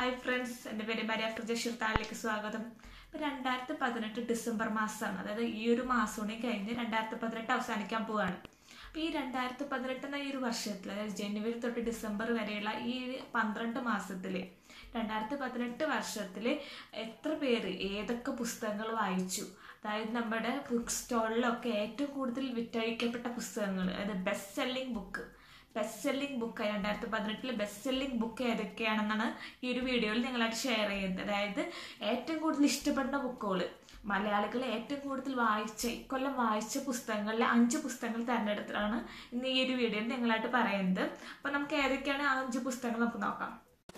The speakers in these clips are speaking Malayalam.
ഹായ് ഫ്രണ്ട്സ് എൻ്റെ പേര് മരിയ ഫ്രിജഷീർ താളിലേക്ക് സ്വാഗതം ഇപ്പം രണ്ടായിരത്തി പതിനെട്ട് ഡിസംബർ മാസമാണ് അതായത് ഈ ഒരു മാസമാണ് കഴിഞ്ഞ് രണ്ടായിരത്തി പതിനെട്ട് അവസാനിക്കാൻ പോവുകയാണ് അപ്പോൾ ഈ രണ്ടായിരത്തി പതിനെട്ട് എന്ന ഈ ഒരു വർഷത്തിൽ അതായത് ജനുവരി തൊട്ട് ഡിസംബർ വരെയുള്ള ഈ ഒരു പന്ത്രണ്ട് മാസത്തിൽ രണ്ടായിരത്തി പതിനെട്ട് വർഷത്തിൽ എത്ര പേര് ഏതൊക്കെ പുസ്തകങ്ങൾ വായിച്ചു അതായത് നമ്മുടെ ബുക്ക് സ്റ്റോളിലൊക്കെ ഏറ്റവും കൂടുതൽ വിറ്റഴിക്കപ്പെട്ട പുസ്തകങ്ങൾ അതായത് best selling book best selling book രണ്ടായിരത്തി പതിനെട്ടിൽ ബെസ്റ്റ് സെല്ലിംഗ് ബുക്ക് ഏതൊക്കെയാണെന്നാണ് ഈ ഒരു വീഡിയോയിൽ നിങ്ങളായിട്ട് ഷെയർ ചെയ്യുന്നത് അതായത് ഏറ്റവും കൂടുതൽ ഇഷ്ടപ്പെടുന്ന ബുക്കുകൾ മലയാളികൾ ഏറ്റവും കൂടുതൽ വായിച്ച ഇക്കൊല്ലം വായിച്ച പുസ്തകങ്ങളിലെ അഞ്ച് പുസ്തകങ്ങൾ തിരഞ്ഞെടുത്തിട്ടാണ് ഇന്ന് ഈ ഒരു വീഡിയോയിൽ നിങ്ങളായിട്ട് പറയുന്നത് അപ്പോൾ നമുക്ക് ഏതൊക്കെയാണ് ആ അഞ്ച് പുസ്തകങ്ങൾ നമുക്ക് നോക്കാം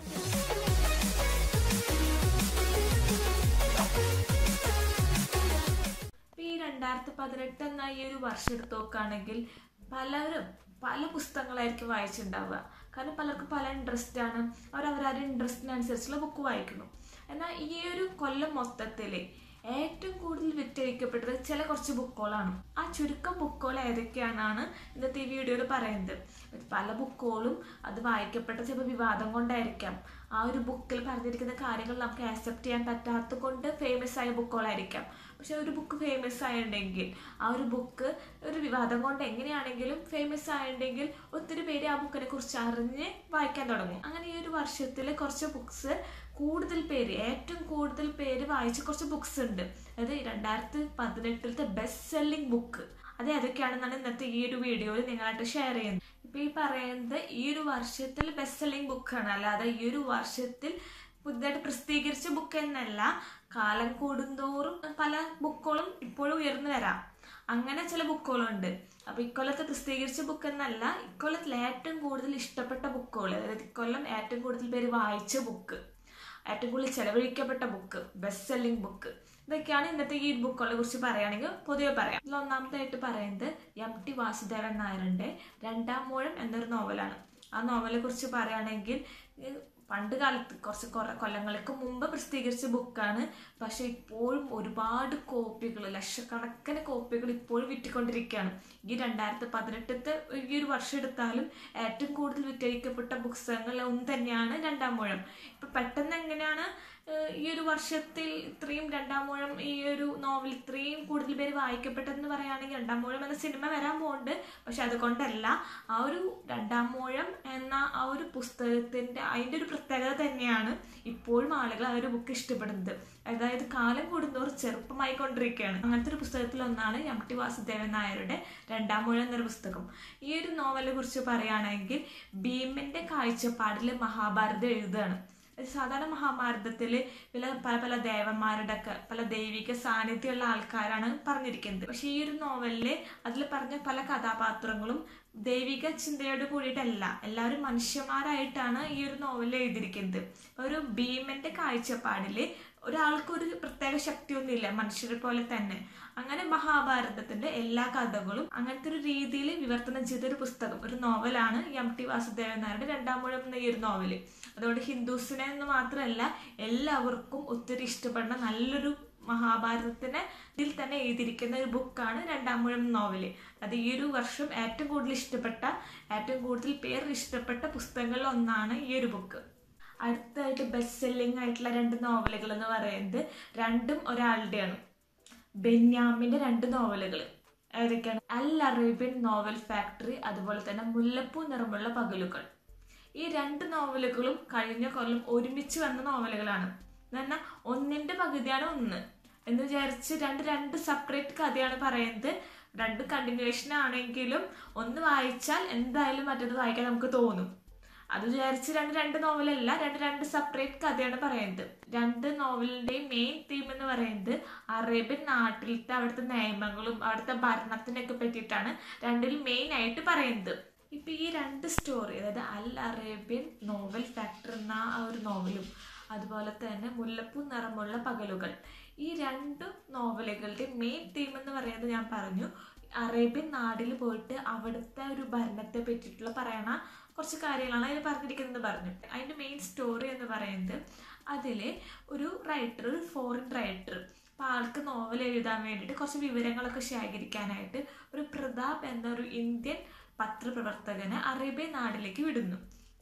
ഈ രണ്ടായിരത്തി പതിനെട്ട് എന്ന ഈ ഒരു വർഷം എടുത്ത് നോക്കുകയാണെങ്കിൽ പലരും പല പുസ്തകങ്ങളായിരിക്കും വായിച്ചിട്ടുണ്ടാവുക കാരണം പലർക്കും പല ഇൻട്രസ്റ്റ് ആണ് അവർ അവരവരുടെ ഇൻട്രസ്റ്റിനനുസരിച്ചുള്ള ബുക്ക് വായിക്കുന്നു എന്നാൽ ഈ ഒരു കൊല്ലം മൊത്തത്തിൽ ഏറ്റവും കൂടുതൽ വിറ്റഴിക്കപ്പെട്ടത് ചില കുറച്ച് ബുക്കുകളാണ് ആ ചുരുക്കം ബുക്കുകൾ ഏതൊക്കെയാണെന്നാണ് ഇന്നത്തെ ഈ വീഡിയോയിൽ പറയുന്നത് പല ബുക്കുകളും അത് വായിക്കപ്പെട്ട ചിലപ്പോൾ വിവാദം കൊണ്ടായിരിക്കാം ആ ഒരു ബുക്കിൽ പറഞ്ഞിരിക്കുന്ന കാര്യങ്ങൾ നമുക്ക് ആക്സെപ്റ്റ് ചെയ്യാൻ പറ്റാത്തത് കൊണ്ട് ഫേമസ് ആയ ബുക്കുകളായിരിക്കാം പക്ഷെ ഒരു ബുക്ക് ഫേമസ് ആയിട്ടുണ്ടെങ്കിൽ ആ ഒരു ബുക്ക് ഒരു വിവാദം കൊണ്ട് എങ്ങനെയാണെങ്കിലും ഫേമസ് ആയിട്ടുണ്ടെങ്കിൽ ഒത്തിരി പേര് ആ ബുക്കിനെ കുറിച്ച് അറിഞ്ഞ് വായിക്കാൻ തുടങ്ങും അങ്ങനെ ഈ ഒരു വർഷത്തിൽ കുറച്ച് ബുക്സ് കൂടുതൽ പേര് ഏറ്റവും കൂടുതൽ പേര് വായിച്ച കുറച്ച് ബുക്സ് ഉണ്ട് അതായത് രണ്ടായിരത്തി പതിനെട്ടിലത്തെ ബെസ്റ്റ് സെല്ലിംഗ് ബുക്ക് അത് ഏതൊക്കെയാണെന്നാണ് ഇന്നത്തെ ഈ ഒരു വീഡിയോയിൽ നിങ്ങളായിട്ട് ഷെയർ ചെയ്യുന്നത് ഇപ്പൊ ഈ പറയുന്നത് ഈ ഒരു വർഷത്തിൽ ബെസ്റ്റ് സെല്ലിംഗ് ബുക്കാണ് അല്ലാതെ ഈ ഒരു വർഷത്തിൽ പുതുതായിട്ട് പ്രസിദ്ധീകരിച്ച ബുക്ക് എന്നല്ല കാലം കൂടുന്തോറും പല ബുക്കുകളും ഇപ്പോഴും ഉയർന്നു വരാം അങ്ങനെ ചില ബുക്കുകളുണ്ട് അപ്പൊ ഇക്കൊല്ലത്തെ പ്രസിദ്ധീകരിച്ച ബുക്ക് എന്നല്ല ഇക്കൊല്ലത്തിൽ ഏറ്റവും കൂടുതൽ ഇഷ്ടപ്പെട്ട ബുക്കുകൾ അതായത് ഇക്കൊല്ലം ഏറ്റവും കൂടുതൽ പേര് വായിച്ച ബുക്ക് ഏറ്റവും കൂടുതൽ ചെലവഴിക്കപ്പെട്ട ബുക്ക് ബെസ്റ്റ് സെല്ലിംഗ് ബുക്ക് ഇതൊക്കെയാണ് ഇന്നത്തെ ഈ ബുക്കുകളെ കുറിച്ച് പറയുകയാണെങ്കിൽ പൊതുവെ പറയാം ഇതിൽ ഒന്നാമതായിട്ട് പറയുന്നത് എം ടി വാസുദേവൻ നായരുടെ രണ്ടാം മൂഴം എന്നൊരു നോവലാണ് ആ നോവലെ കുറിച്ച് പറയുകയാണെങ്കിൽ പണ്ട് കാലത്ത് കുറച്ച് കുറെ കൊല്ലങ്ങൾക്ക് മുമ്പ് പ്രസിദ്ധീകരിച്ച ബുക്കാണ് പക്ഷെ ഇപ്പോഴും ഒരുപാട് കോപ്പികൾ ലക്ഷക്കണക്കിന് കോപ്പികൾ ഇപ്പോഴും വിറ്റുകൊണ്ടിരിക്കുകയാണ് ഈ രണ്ടായിരത്തി പതിനെട്ടത്തെ ഈ ഒരു വർഷം എടുത്താലും ഏറ്റവും കൂടുതൽ വിറ്റഴിക്കപ്പെട്ട പുസ്തകങ്ങളിൽ ഒന്ന് തന്നെയാണ് രണ്ടാം മൂഴം ഇപ്പൊ പെട്ടെന്ന് എങ്ങനെയാണ് ഈ ഒരു വർഷത്തിൽ ഇത്രയും രണ്ടാം മൂഴം ഈ ഒരു നോവൽ ഇത്രയും കൂടുതൽ പേര് വായിക്കപ്പെട്ടതെന്ന് പറയുകയാണെങ്കിൽ രണ്ടാം മൂഴം എന്ന സിനിമ വരാൻ പോകുന്നുണ്ട് പക്ഷെ അതുകൊണ്ടല്ല ആ ഒരു രണ്ടാം മൂഴം എന്ന ആ ഒരു പുസ്തകത്തിന്റെ അതിന്റെ ഒരു പ്രത്യേകത തന്നെയാണ് ഇപ്പോഴും ആളുകൾ ആ ഒരു ബുക്ക് ഇഷ്ടപ്പെടുന്നത് അതായത് കാലം കൂടുന്നവർ ചെറുപ്പമായി കൊണ്ടിരിക്കുകയാണ് അങ്ങനത്തെ ഒരു പുസ്തകത്തിൽ ഒന്നാണ് എം ടി വാസുദേവൻ നായരുടെ രണ്ടാം മൂഴം എന്നൊരു പുസ്തകം ഈ ഒരു നോവലിനെ കുറിച്ച് പറയുകയാണെങ്കിൽ ഭീമന്റെ കാഴ്ചപ്പാടിൽ മഹാഭാരതം എഴുതുകയാണ് സാധാരണ മഹാഭാരതത്തിൽ പല പല പല ദേവന്മാരുടെ ഒക്കെ പല ദൈവിക സാന്നിധ്യമുള്ള ആൾക്കാരാണ് പറഞ്ഞിരിക്കുന്നത് പക്ഷെ ഈ ഒരു നോവലില് അതിൽ പറഞ്ഞ പല കഥാപാത്രങ്ങളും ദൈവിക ചിന്തയോട് കൂടിയിട്ടല്ല എല്ലാവരും മനുഷ്യന്മാരായിട്ടാണ് ഈ ഒരു നോവലിൽ എഴുതിയിരിക്കുന്നത് ഒരു ഭീമന്റെ കാഴ്ചപ്പാടില് ഒരാൾക്ക് ഒരു പ്രത്യേക ശക്തിയൊന്നുമില്ല മനുഷ്യരെ പോലെ തന്നെ അങ്ങനെ മഹാഭാരതത്തിന്റെ എല്ലാ കഥകളും അങ്ങനത്തെ ഒരു രീതിയിൽ വിവർത്തനം ചെയ്ത ഒരു പുസ്തകം ഒരു നോവലാണ് എം ടി വാസുദേവൻ നായരുടെ രണ്ടാം മുഴം എന്ന ഈ ഒരു നോവല് അതുകൊണ്ട് ഹിന്ദുസിനെ എന്ന് മാത്രമല്ല എല്ലാവർക്കും ഒത്തിരി ഇഷ്ടപ്പെടുന്ന നല്ലൊരു മഹാഭാരതത്തിനെ ഇതിൽ തന്നെ എഴുതിയിരിക്കുന്ന ഒരു ബുക്കാണ് രണ്ടാം മുഴം നോവല് അത് ഈ ഒരു വർഷം ഏറ്റവും കൂടുതൽ ഇഷ്ടപ്പെട്ട ഏറ്റവും കൂടുതൽ പേർ ഇഷ്ടപ്പെട്ട പുസ്തകങ്ങളിൽ ഒന്നാണ് ഈ ഒരു ബുക്ക് അടുത്തായിട്ട് ബെസ്റ്റ് സെല്ലിംഗ് ആയിട്ടുള്ള രണ്ട് നോവലുകൾ എന്ന് പറയുന്നത് രണ്ടും ഒരാളുടെയാണ് ബെന്യാമിന്റെ രണ്ട് നോവലുകൾ ഏതൊക്കെയാണ് അൽ അറേബ്യൻ നോവൽ ഫാക്ടറി അതുപോലെ തന്നെ മുല്ലപ്പൂ നിറമുള്ള പകലുകൾ ഈ രണ്ട് നോവലുകളും കഴിഞ്ഞ കൊല്ലം ഒരുമിച്ച് വന്ന നോവലുകളാണ് എന്നാൽ ഒന്നിന്റെ പകുതിയാണ് ഒന്ന് എന്ന് വിചാരിച്ച് രണ്ട് രണ്ട് സെപ്പറേറ്റ് കഥയാണ് പറയുന്നത് രണ്ട് കണ്ടിന്യൂവേഷൻ ആണെങ്കിലും ഒന്ന് വായിച്ചാൽ എന്തായാലും മറ്റത് വായിക്കാൻ നമുക്ക് തോന്നും അത് വിചാരിച്ച് രണ്ട് രണ്ട് നോവലല്ല രണ്ട് രണ്ട് സെപ്പറേറ്റ് കഥയാണ് പറയുന്നത് രണ്ട് നോവലിന്റെയും മെയിൻ തീം എന്ന് പറയുന്നത് അറേബ്യൻ നാട്ടിലത്തെ അവിടുത്തെ നിയമങ്ങളും അവിടുത്തെ ഭരണത്തിനൊക്കെ പറ്റിയിട്ടാണ് രണ്ടിൽ മെയിൻ ആയിട്ട് പറയുന്നത് ഇപ്പൊ ഈ രണ്ട് സ്റ്റോറി അതായത് അൽ അറേബ്യൻ നോവൽ ഫാക്ടർ എന്ന ആ ഒരു നോവലും അതുപോലെ തന്നെ മുല്ലപ്പൂ നിറമുള്ള പകലുകൾ ഈ രണ്ട് നോവലുകളുടെ മെയിൻ തീം എന്ന് പറയുന്നത് ഞാൻ പറഞ്ഞു അറേബ്യൻ നാടിൽ പോയിട്ട് അവിടുത്തെ ഒരു ഭരണത്തെ പറ്റിയിട്ടുള്ള പറയണ കുറച്ച് കാര്യങ്ങളാണ് അതിൽ പറഞ്ഞിരിക്കുന്നത് പറഞ്ഞു അതിൻ്റെ മെയിൻ സ്റ്റോറി എന്ന് പറയുന്നത് അതിൽ ഒരു റൈറ്റർ ഒരു ഫോറിൻ റൈറ്റർ അപ്പം ആൾക്ക് നോവൽ എഴുതാൻ വേണ്ടിയിട്ട് കുറച്ച് വിവരങ്ങളൊക്കെ ശേഖരിക്കാനായിട്ട് ഒരു പ്രതാപ് എന്ന ഒരു ഇന്ത്യൻ പത്രപ്രവർത്തകനെ അറേബ്യൻ നാട്ടിലേക്ക് വിടുന്നു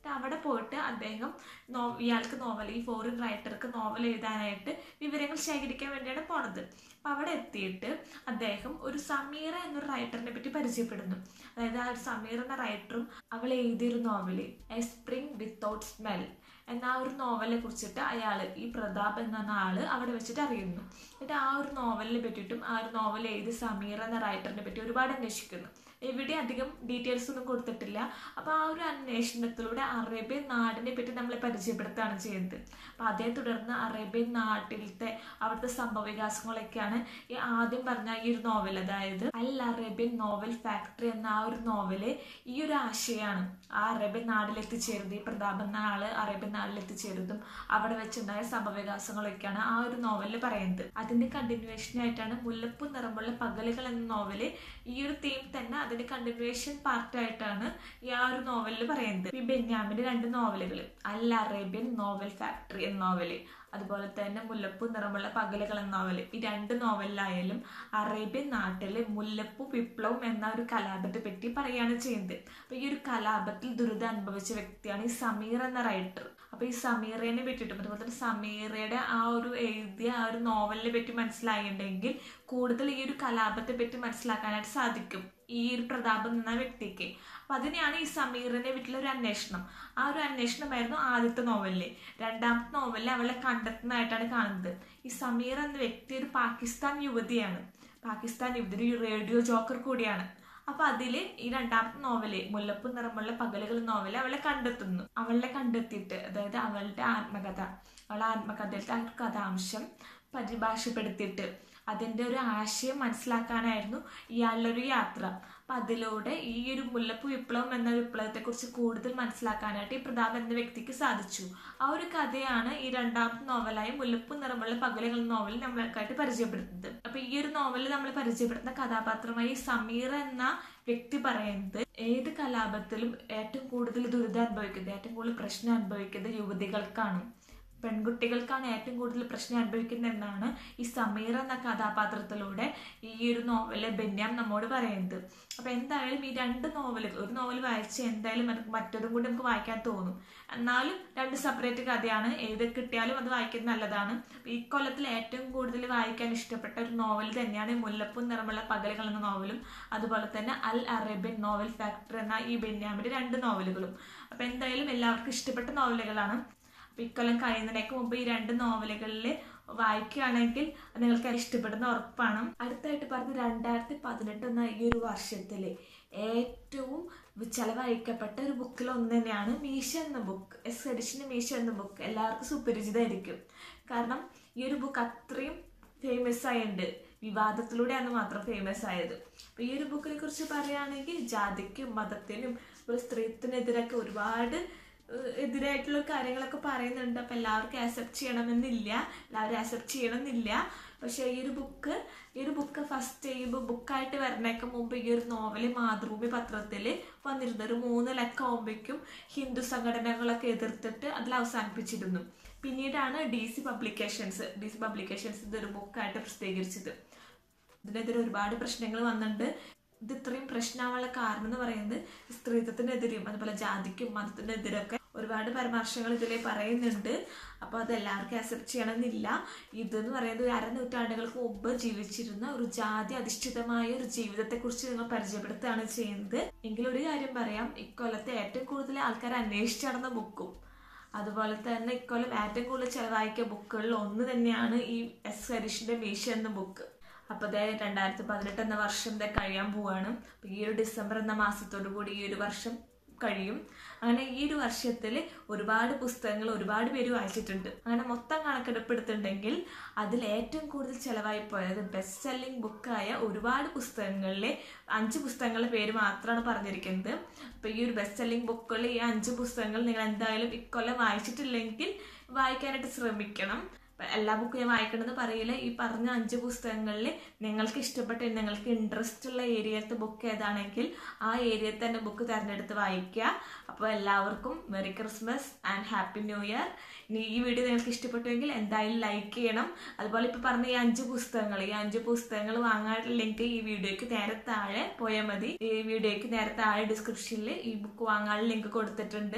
അവിടെ പോയിട്ട് അദ്ദേഹം നോ ഇയാൾക്ക് നോവൽ ഈ ഫോറിൻ റൈറ്റർക്ക് നോവൽ എഴുതാനായിട്ട് വിവരങ്ങൾ ശേഖരിക്കാൻ വേണ്ടിയാണ് പോണത് അപ്പം അവിടെ എത്തിയിട്ട് അദ്ദേഹം ഒരു സമീറ എന്നൊരു റൈറ്ററിനെ പറ്റി പരിചയപ്പെടുന്നു അതായത് ആ ഒരു സമീർ എന്ന റൈറ്ററും അവൾ എഴുതിയൊരു novel a spring without smell എന്ന ആ ഒരു നോവലിനെ കുറിച്ചിട്ട് അയാൾ ഈ പ്രതാപ് എന്ന ആള് അവിടെ വെച്ചിട്ട് അറിയുന്നു എന്നിട്ട് ആ ഒരു നോവലിനെ പറ്റിയിട്ടും ആ ഒരു നോവൽ എഴുതി സമീർ എന്ന റൈറ്ററിനെ പറ്റി ഒരുപാട് അന്വേഷിക്കുന്നു എവിടെ അധികം ഡീറ്റെയിൽസ് ഒന്നും കൊടുത്തിട്ടില്ല അപ്പോൾ ആ ഒരു അന്വേഷണത്തിലൂടെ അറേബ്യൻ നാടിനെ പറ്റി നമ്മളെ പരിചയപ്പെടുത്തുകയാണ് ചെയ്യുന്നത് അപ്പോൾ അതേ തുടർന്ന് അറേബ്യൻ നാട്ടിലത്തെ അവിടുത്തെ സംഭവവികാസങ്ങളൊക്കെയാണ് ഈ ആദ്യം പറഞ്ഞ ഈ ഒരു നോവൽ അതായത് അൽ അറേബ്യൻ നോവൽ ഫാക്ടറി എന്ന ആ ഒരു നോവല് ഈ ഒരു ആശയമാണ് ആ അറേബ്യൻ നാട്ടിലെത്തിച്ചേരുന്നത് ഈ പ്രതാപ് എന്ന ആള് അറേബ്യൻ നാട്ടിലെത്തിച്ചേരുന്നതും അവിടെ വെച്ചുണ്ടായ സംഭവവികാസങ്ങളൊക്കെയാണ് ആ ഒരു നോവലിൽ പറയുന്നത് അതിന്റെ കണ്ടിന്യൂവേഷൻ ആയിട്ടാണ് മുല്ലപ്പൂ നിറമുള്ള പകലുകൾ എന്ന നോവല് ഈ ഒരു തീം തന്നെ അതിന്റെ കണ്ടിന്യൂവേഷൻ പാർട്ടായിട്ടാണ് ഈ ആ ഒരു നോവലിൽ പറയുന്നത് ഈ ബെന്യാമിന്റെ രണ്ട് നോവലുകൾ അൽ അറേബ്യൻ നോവൽ ഫാക്ടറി എന്ന നോവല് അതുപോലെ തന്നെ മുല്ലപ്പൂ നിറമുള്ള പകലുകൾ എന്ന നോവൽ ഈ രണ്ട് നോവലിലായാലും അറേബ്യൻ നാട്ടിലെ മുല്ലപ്പൂ വിപ്ലവം എന്ന ഒരു കലാപത്തെ പറ്റി പറയാണ് ചെയ്യുന്നത് അപ്പൊ ഈ ഒരു കലാപത്തിൽ ദുരിതം അനുഭവിച്ച വ്യക്തിയാണ് ഈ സമീർ എന്ന റൈറ്റർ അപ്പൊ ഈ സമീറേനെ പറ്റിയിട്ടും അതുപോലെ തന്നെ സമീറയുടെ ആ ഒരു എഴുതിയ ആ ഒരു നോവലിനെ പറ്റി മനസ്സിലായിട്ടുണ്ടെങ്കിൽ കൂടുതൽ ഈ ഒരു കലാപത്തെ പറ്റി മനസ്സിലാക്കാനായിട്ട് സാധിക്കും ഈ ഒരു പ്രതാപം എന്ന വ്യക്തിക്ക് അപ്പൊ അതിനെയാണ് ഈ സമീറിനെ വീട്ടിലെ ഒരു അന്വേഷണം ആ ഒരു അന്വേഷണമായിരുന്നു ആദ്യത്തെ നോവലില് രണ്ടാമത്തെ നോവലിൽ അവളെ കണ്ടെത്തുന്നതായിട്ടാണ് കാണുന്നത് ഈ സമീർ എന്ന വ്യക്തി ഒരു പാകിസ്ഥാൻ യുവതിയാണ് പാകിസ്ഥാൻ യുവതി ഒരു റേഡിയോ ജോക്കർ കൂടിയാണ് അപ്പൊ അതില് ഈ രണ്ടാമത്തെ നോവല് മുല്ലപ്പൂ നിറമുള്ള പകലുകൾ നോവല് അവളെ കണ്ടെത്തുന്നു അവളെ കണ്ടെത്തിയിട്ട് അതായത് അവളുടെ ആത്മകഥ അവളുടെ ആത്മകഥയിലത്തെ ആ ഒരു കഥാംശം പരിഭാഷപ്പെടുത്തിയിട്ട് അതിൻ്റെ ഒരു ആശയം മനസ്സിലാക്കാനായിരുന്നു ഇയാളുടെ ഒരു യാത്ര അപ്പം അതിലൂടെ ഈ ഒരു മുല്ലപ്പൂ വിപ്ലവം എന്ന വിപ്ലവത്തെക്കുറിച്ച് കൂടുതൽ മനസ്സിലാക്കാനായിട്ട് ഈ പ്രതാപ് എന്ന വ്യക്തിക്ക് സാധിച്ചു ആ ഒരു കഥയാണ് ഈ രണ്ടാമത്തെ നോവലായ മുല്ലപ്പൂ നിറമുള്ള പകലുകൾ നോവൽ നമ്മൾക്കായിട്ട് പരിചയപ്പെടുത്തുന്നത് അപ്പൊ ഈ ഒരു നോവലിൽ നമ്മൾ പരിചയപ്പെടുത്തുന്ന കഥാപാത്രമായി സമീർ എന്ന വ്യക്തി പറയുന്നത് ഏത് കലാപത്തിലും ഏറ്റവും കൂടുതൽ ദുരിതം അനുഭവിക്കുന്നത് ഏറ്റവും കൂടുതൽ പ്രശ്നം അനുഭവിക്കുന്നത് യുവതികൾക്കാണ് പെൺകുട്ടികൾക്കാണ് ഏറ്റവും കൂടുതൽ പ്രശ്നം അനുഭവിക്കുന്നത് എന്നാണ് ഈ സമീർ എന്ന കഥാപാത്രത്തിലൂടെ ഈ ഒരു നോവല് ബെന്യാം നമ്മോട് പറയുന്നത് അപ്പൊ എന്തായാലും ഈ രണ്ട് നോവലുകൾ ഒരു നോവൽ വായിച്ച് എന്തായാലും നമുക്ക് മറ്റൊരും കൂടി നമുക്ക് വായിക്കാൻ തോന്നും എന്നാലും രണ്ട് സെപ്പറേറ്റ് കഥയാണ് ഏത് കിട്ടിയാലും അത് വായിക്കുന്നത് നല്ലതാണ് ഈ കൊല്ലത്തിൽ ഏറ്റവും കൂടുതൽ വായിക്കാൻ ഇഷ്ടപ്പെട്ട ഒരു നോവൽ തന്നെയാണ് മുല്ലപ്പൂ നിറമുള്ള പകലുകൾ എന്ന നോവലും അതുപോലെ തന്നെ അൽ അറേബ്യൻ നോവൽ ഫാക്ടറി എന്ന ഈ ബെന്യാമിന്റെ രണ്ട് നോവലുകളും അപ്പൊ എന്തായാലും എല്ലാവർക്കും ഇഷ്ടപ്പെട്ട നോവലുകളാണ് അപ്പൊ ഇക്കൊല്ലം കഴിയുന്നതിനേക്ക് മുമ്പ് ഈ രണ്ട് നോവലുകളിൽ വായിക്കുകയാണെങ്കിൽ നിങ്ങൾക്ക് ഇഷ്ടപ്പെടുന്ന ഉറപ്പാണ് അടുത്തായിട്ട് പറഞ്ഞ രണ്ടായിരത്തി പതിനെട്ട് എന്ന ഈ ഒരു വർഷത്തില് ഏറ്റവും ചെലവഴിക്കപ്പെട്ട ഒരു ബുക്കിൽ ഒന്ന് തന്നെയാണ് മീശ എന്ന ബുക്ക് എസ് എഡിഷന് മീശ എന്ന ബുക്ക് എല്ലാവർക്കും സുപരിചിതമായിരിക്കും കാരണം ഈ ഒരു ബുക്ക് അത്രയും ഫേമസ് ആയിട്ടുണ്ട് വിവാദത്തിലൂടെയാണ് മാത്രം ഫേമസ് ആയത് അപ്പൊ ഈ ഒരു ബുക്കിനെ കുറിച്ച് പറയുകയാണെങ്കിൽ ജാതിക്കും മതത്തിനും ഒരു സ്ത്രീത്വത്തിനെതിരൊക്കെ ഒരുപാട് എതിരായിട്ടുള്ള കാര്യങ്ങളൊക്കെ പറയുന്നുണ്ട് അപ്പം എല്ലാവർക്കും ആക്സെപ്റ്റ് ചെയ്യണമെന്നില്ല എല്ലാവരും ആക്സെപ്റ്റ് ചെയ്യണമെന്നില്ല പക്ഷേ ഈ ഒരു ബുക്ക് ഈ ഒരു ബുക്ക് ഫസ്റ്റ് ചെയ്യുമ്പോൾ ബുക്കായിട്ട് വരണേക്ക് മുമ്പ് ഈ ഒരു നോവല് മാതൃഭൂമി പത്രത്തിൽ വന്നിരുന്നു ഒരു മൂന്ന് ലക്കം ആകുമ്പോഴേക്കും ഹിന്ദു സംഘടനകളൊക്കെ എതിർത്തിട്ട് അതിൽ അവസാനിപ്പിച്ചിരുന്നു പിന്നീടാണ് D C publications D C publications ഇതൊരു ബുക്കായിട്ട് പ്രസിദ്ധീകരിച്ചത് ഇതിനെതിരെ ഒരുപാട് പ്രശ്നങ്ങൾ വന്നിട്ടുണ്ട് ഇത് ഇത്രയും പ്രശ്നമാവാനുള്ള കാരണം എന്ന് പറയുന്നത് സ്ത്രീത്വത്തിനെതിരെയും അതുപോലെ ജാതിക്കും മതത്തിനെതിരൊക്കെ ഒരുപാട് പരാമർശങ്ങൾ ഇതിൽ പറയുന്നുണ്ട് അപ്പോൾ അത് എല്ലാവർക്കും അക്സെപ്റ്റ് ചെയ്യണമെന്നില്ല ഇതെന്ന് പറയുന്നത് ഒരു അരനൂറ്റാണ്ടുകൾക്ക് മുമ്പ് ജീവിച്ചിരുന്ന ഒരു ജാതി അധിഷ്ഠിതമായ ഒരു ജീവിതത്തെക്കുറിച്ച് നിങ്ങൾ പരിചയപ്പെടുത്തുകയാണ് ചെയ്യുന്നത് എങ്കിലും ഒരു കാര്യം പറയാം ഇക്കൊല്ലത്തെ ഏറ്റവും കൂടുതൽ ആൾക്കാർ അന്വേഷിച്ച് നടന്ന ബുക്കും അതുപോലെ തന്നെ ഇക്കൊല്ലം ഏറ്റവും കൂടുതൽ ചെലവാക്കിയ ബുക്കുകളിൽ ഒന്ന് തന്നെയാണ് ഈ എസ് ഹരീഷിന്റെ മീശ എന്ന ബുക്ക് അപ്പോൾ അതേ രണ്ടായിരത്തി പതിനെട്ട് എന്ന വർഷം ദേ കഴിയാൻ പോവാണ് അപ്പോൾ ഈ ഒരു ഡിസംബർ എന്ന മാസത്തോടു കൂടി ഈ ഒരു വർഷം കഴിയും അങ്ങനെ ഈ ഒരു വർഷത്തിൽ ഒരുപാട് പുസ്തകങ്ങൾ ഒരുപാട് പേര് വായിച്ചിട്ടുണ്ട് അങ്ങനെ മൊത്തം കണക്കെടുപ്പെടുത്തുണ്ടെങ്കിൽ അതിൽ ഏറ്റവും കൂടുതൽ ചെലവായി പോയത് ബെസ്റ്റ് സെല്ലിംഗ് ബുക്കായ ഒരുപാട് പുസ്തകങ്ങളിലെ അഞ്ച് പുസ്തകങ്ങളുടെ പേര് മാത്രമാണ് പറഞ്ഞിരിക്കുന്നത് അപ്പോൾ ഈ ഒരു ബെസ്റ്റ് സെല്ലിംഗ് ബുക്കുകളിൽ ഈ അഞ്ച് പുസ്തകങ്ങൾ നിങ്ങൾ എന്തായാലും ഇക്കൊല്ലം വായിച്ചിട്ടില്ലെങ്കിൽ വായിക്കാനായിട്ട് ശ്രമിക്കണം എല്ലാ ബുക്കും ഞാൻ വായിക്കണമെന്ന് പറയില്ല ഈ പറഞ്ഞ അഞ്ച് പുസ്തകങ്ങളിൽ നിങ്ങൾക്ക് ഇഷ്ടപ്പെട്ട നിങ്ങൾക്ക് ഇൻട്രസ്റ്റ് ഉള്ള ഏരിയത്തെ ബുക്ക് ഏതാണെങ്കിൽ ആ ഏരിയയിൽ തന്നെ ബുക്ക് തിരഞ്ഞെടുത്ത് വായിക്കുക അപ്പോൾ എല്ലാവർക്കും merry Christmas and happy new year ഇനി ഈ വീഡിയോ നിങ്ങൾക്ക് ഇഷ്ടപ്പെട്ടുവെങ്കിൽ എന്തായാലും ലൈക്ക് ചെയ്യണം അതുപോലെ ഇപ്പോൾ പറഞ്ഞ ഈ അഞ്ച് പുസ്തകങ്ങൾ ഈ അഞ്ച് പുസ്തകങ്ങൾ വാങ്ങാനുള്ള ലിങ്ക് ഈ വീഡിയോയ്ക്ക് നേരെ താഴെ പോയാൽ മതി ഈ വീഡിയോയ്ക്ക് നേരെ താഴെ ഡിസ്ക്രിപ്ഷനിൽ ഈ ബുക്ക് വാങ്ങാനുള്ള ലിങ്ക് കൊടുത്തിട്ടുണ്ട്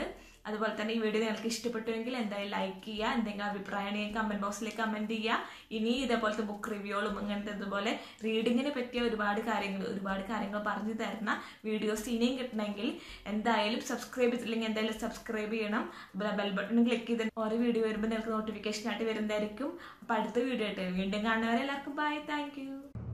അതുപോലെ തന്നെ ഈ വീഡിയോ നിങ്ങൾക്ക് ഇഷ്ടപ്പെട്ടുവെങ്കിൽ എന്തായാലും ലൈക്ക് ചെയ്യുക എന്തെങ്കിലും അഭിപ്രായമാണെങ്കിൽ കമൻറ്റ് ബോക്സിൽ കമൻറ്റ് ചെയ്യുക ഇനി ഇതേപോലത്തെ ബുക്ക് റിവ്യൂകളും ഇങ്ങനത്തെ ഇതുപോലെ റീഡിങ്ങിനെ പറ്റിയ ഒരുപാട് കാര്യങ്ങൾ ഒരുപാട് കാര്യങ്ങൾ പറഞ്ഞു തരുന്ന വീഡിയോസ് ഇനിയും കിട്ടണമെങ്കിൽ എന്തായാലും സബ്സ്ക്രൈബ് ചെയ്തില്ലെങ്കിൽ എന്തായാലും സബ്സ്ക്രൈബ് ചെയ്യണം ബെൽ ബട്ടൺ ക്ലിക്ക് ചെയ്ത് ഓരോ വീഡിയോ വരുമ്പോൾ നിങ്ങൾക്ക് നോട്ടിഫിക്കേഷൻ ആയിട്ട് വരുന്നതായിരിക്കും അപ്പോൾ അടുത്ത വീഡിയോ ആയിട്ട് വീണ്ടും കാണുന്നവരെ എല്ലാവർക്കും ബൈ താങ്ക് യു